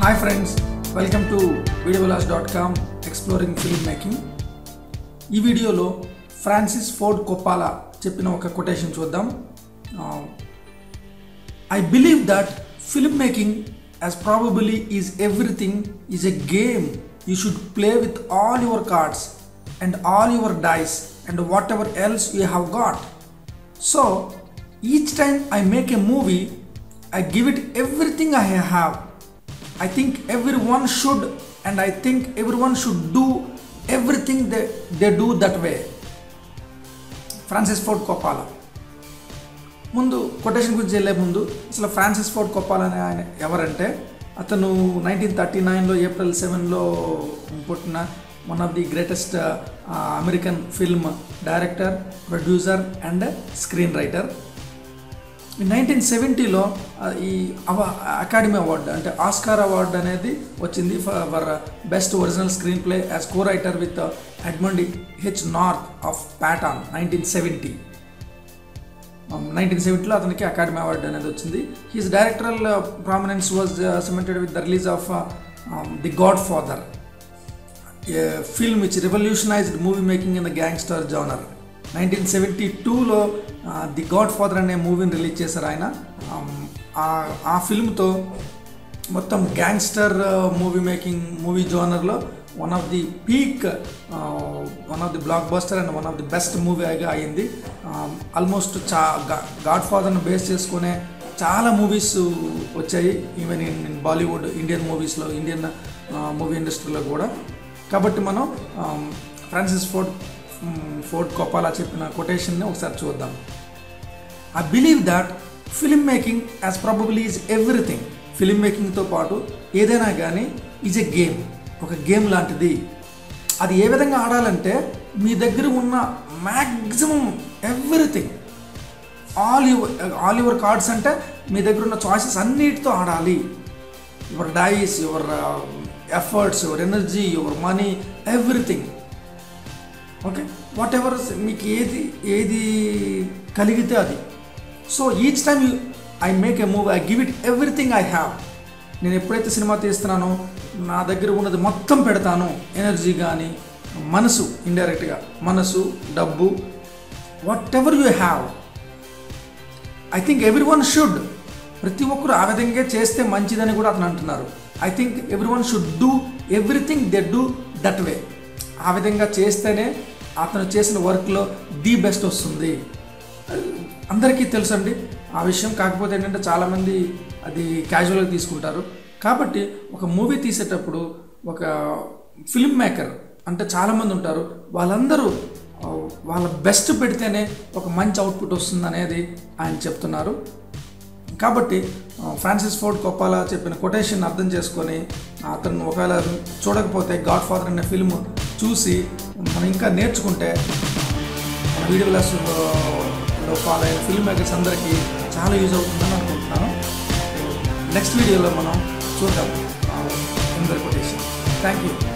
Hi friends welcome to వీడియోలాస్ dot com exploring film making ఈ వీడియోలో ఫ్రాన్సిస్ ఫోర్డ్ కొప్పాలా చెప్పిన ఒక కొటేషన్ చూద్దాం I believe that film making as probably is everything is a game you should play with all your cards and all your dice and whatever else you have got so each time I make a movie I give it everything I have. I think everyone should, and I think everyone should do everything they, they do that way. Francis Ford Coppola ముందు quotation గురించి వెళ్ళే ముందు అసలు Francis Ford కొప్పాలా అనే ఆయన ఎవరంటే అతను nineteen thirty నైన్లో ఏప్రిల్ సెవెన్లో పుట్టిన one of the greatest American film director producer and screen writer nineteen సెవెంటీలో ఈ అవ అకాడమీ అవార్డు అంటే ఆస్కార్ అవార్డు అనేది వచ్చింది for best original screenplay as co writer with Edmund H North of Patton nineteen seventy nineteen సెవెంటీలో అతనికి academy award అనేది వచ్చింది his directorial prominence was cemented with the release of the godfather film which revolutionised movie making in the gangster genre nineteen seventy టూలో the godfather అనే మూవీని release చేశారు ఆయన ఆ ఫిల్మ్తో మొత్తం గ్యాంగ్స్టర్ మూవీ మేకింగ్ మూవీ జోనర్లో one of the peak one of the blockbuster and one of the best మూవీగా అయింది ఆల్మోస్ట్ చా గాడ్ ఫాదర్ను బేస్ చేసుకునే చాలా మూవీస్ వచ్చాయి ఈవెన్ ఇన్ బాలీవుడ్ ఇండియన్ మూవీస్లో ఇండియన్ మూవీ ఇండస్ట్రీలో కూడా కాబట్టి మనం ఫ్రాన్సిస్ ఫోర్డ్ ఫోర్డ్ కొప్పాలా చెప్పిన కొటేషన్ని ఒకసారి చూద్దాం I believe that film making as probably is everything film మేకింగ్తో పాటు ఏదైనా కానీ ఈజ్ ఎ గేమ్ ఒక గేమ్ లాంటిది అది ఏ విధంగా ఆడాలంటే మీ దగ్గర ఉన్న maximum everything all your all your cards అంటే మీ దగ్గర ఉన్న చాయిసెస్ అన్నిటితో ఆడాలి your dice your efforts your energy your money everything okay whatever మీకు ఏది ఏది కలిగితే అది so each time you I make a movie I give it everything I have నేను ఎప్పుడైతే సినిమా తీస్తున్నానో నా దగ్గర ఉన్నది మొత్తం పెడతాను ఎనర్జీ కానీ మనసు ఇండైరెక్ట్గా మనసు డబ్బు whatever you have I think everyone should ప్రతి ఒక్కరు ఆ విధంగా చేస్తే మంచిదని కూడా అతను అంటున్నారు I think everyone should do everything they do that way ఆ విధంగా చేస్తేనే అతను చేసిన వర్క్లో ది బెస్ట్ వస్తుంది అందరికీ తెలుసండి ఆ విషయం కాకపోతే ఏంటంటే చాలామంది అది క్యాజువల్గా తీసుకుంటారు కాబట్టి ఒక మూవీ తీసేటప్పుడు ఒక ఫిల్మ్ మేకర్ అంటే చాలామంది ఉంటారు వాళ్ళందరూ వాళ్ళ బెస్ట్ పెడితేనే ఒక మంచి అవుట్పుట్ వస్తుంది అనేది ఆయన చెప్తున్నారు కాబట్టి ఫ్రాన్సిస్ ఫోర్డ్ కొప్పాలా చెప్పిన కొటేషన్ అర్థం చేసుకొని అతను ఒకవేళ చూడకపోతే గాడ్ ఫాదర్ అనే ఫిల్మ్ చూసి మనం ఇంకా నేర్చుకుంటే మన వీడియో క్లాస్లో ఫాలో అయిన ఫిల్మ్ మేకర్స్ అందరికీ చాలా యూజ్ అవుతుందని అనుకుంటున్నాను నెక్స్ట్ వీడియోలో మనం చూద్దాం అందరి కొటేషన్ థ్యాంక్ యూ